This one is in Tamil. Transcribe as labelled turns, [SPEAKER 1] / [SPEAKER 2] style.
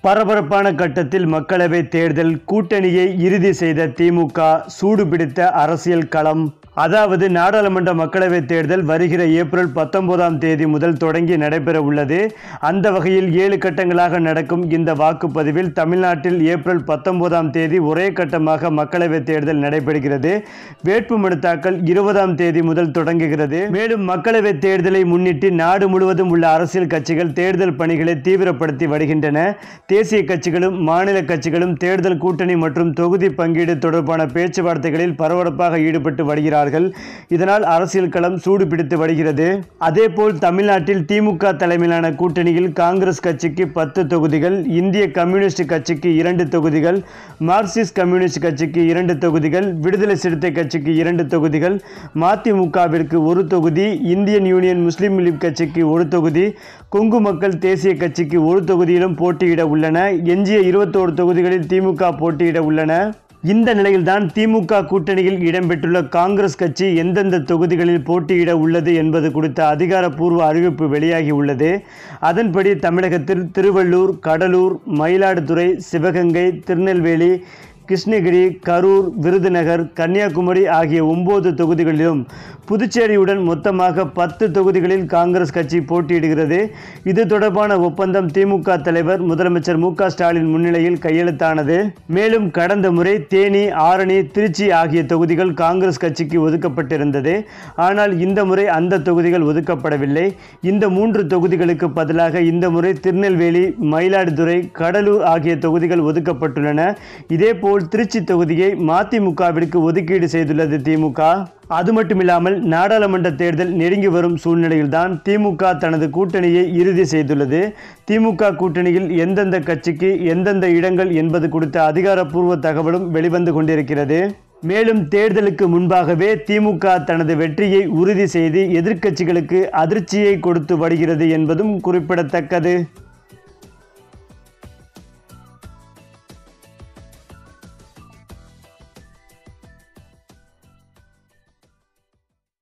[SPEAKER 1] பரபரப்பான கட்டத்தில் மக்களவை தேர்தல் கூட்டணியை இறுதி செய்த திமுக சூடுபிடித்த அரசியல் களம் அதாவது நாடாளுமன்ற மக்களவைத் தேர்தல் வருகிற ஏப்ரல் பத்தொன்பதாம் தேதி முதல் தொடங்கி நடைபெற உள்ளது அந்த வகையில் ஏழு கட்டங்களாக நடக்கும் இந்த வாக்குப்பதிவில் தமிழ்நாட்டில் ஏப்ரல் பத்தொன்பதாம் தேதி ஒரே கட்டமாக மக்களவைத் தேர்தல் நடைபெறுகிறது வேட்புமனு தாக்கல் இருபதாம் தேதி முதல் தொடங்குகிறது மேலும் மக்களவைத் தேர்தலை முன்னிட்டு நாடு முழுவதும் உள்ள அரசியல் கட்சிகள் தேர்தல் பணிகளை தீவிரப்படுத்தி வருகின்றன தேசிய கட்சிகளும் மாநில கட்சிகளும் தேர்தல் கூட்டணி மற்றும் தொகுதி பங்கீடு தொடர்பான பேச்சுவார்த்தைகளில் பரபரப்பாக ஈடுபட்டு வருகிறார்கள் இதனால் அரசியல் களம் சூடு பிடித்து வருகிறது அதேபோல் தமிழ்நாட்டில் திமுக தலைமையிலான கூட்டணியில் காங்கிரஸ் கட்சிக்கு பத்து தொகுதிகள் இந்திய கம்யூனிஸ்ட் கட்சிக்கு இரண்டு தொகுதிகள் மார்க்சிஸ்ட் கம்யூனிஸ்ட் கட்சிக்கு இரண்டு தொகுதிகள் விடுதலை சிறுத்தை கட்சிக்கு இரண்டு தொகுதிகள் மதிமுகவிற்கு ஒரு தொகுதி இந்தியன் யூனியன் முஸ்லீம் லீக் கட்சிக்கு ஒரு தொகுதி கொங்கு மக்கள் தேசிய கட்சிக்கு ஒரு தொகுதியிலும் போட்டியிட உள்ளன எஞ்சிய இருபத்தோரு தொகுதிகளில் திமுக போட்டியிட உள்ளன இந்த நிலையில்தான் திமுக கூட்டணியில் இடம்பெற்றுள்ள காங்கிரஸ் கட்சி எந்தெந்த தொகுதிகளில் போட்டியிட உள்ளது என்பது குறித்த அதிகாரப்பூர்வ அறிவிப்பு வெளியாகி உள்ளது அதன்படி தமிழகத்தில் திருவள்ளூர் கடலூர் மயிலாடுதுறை சிவகங்கை திருநெல்வேலி கிருஷ்ணகிரி கரூர் விருதுநகர் கன்னியாகுமரி ஆகிய ஒன்பது தொகுதிகளிலும் புதுச்சேரியுடன் மொத்தமாக பத்து தொகுதிகளில் காங்கிரஸ் கட்சி போட்டியிடுகிறது இது தொடர்பான ஒப்பந்தம் திமுக தலைவர் முதலமைச்சர் மு க ஸ்டாலின் முன்னிலையில் கையெழுத்தானது மேலும் கடந்த முறை தேனி ஆரணி திருச்சி ஆகிய தொகுதிகள் காங்கிரஸ் கட்சிக்கு ஒதுக்கப்பட்டிருந்தது ஆனால் இந்த முறை அந்த தொகுதிகள் ஒதுக்கப்படவில்லை இந்த மூன்று தொகுதிகளுக்கு பதிலாக இந்த முறை திருநெல்வேலி மயிலாடுதுறை கடலூர் ஆகிய தொகுதிகள் ஒதுக்கப்பட்டுள்ளன இதேபோல் திருச்சி தொகுதியை மதிமுகவிற்கு ஒதுக்கீடு செய்துள்ளது திமுக அது மட்டுமில்லாமல் நாடாளுமன்ற தேர்தல் நெருங்கி வரும் சூழ்நிலையில்தான் திமுக தனது கூட்டணியை இறுதி செய்துள்ளது திமுக கூட்டணியில் எந்தெந்த கட்சிக்கு எந்தெந்த இடங்கள் என்பது குறித்த அதிகாரப்பூர்வ தகவலும் வெளிவந்து கொண்டிருக்கிறது மேலும் தேர்தலுக்கு முன்பாகவே திமுக தனது வெற்றியை உறுதி செய்து எதிர்க்கட்சிகளுக்கு அதிர்ச்சியை கொடுத்து வருகிறது என்பதும் குறிப்பிடத்தக்கது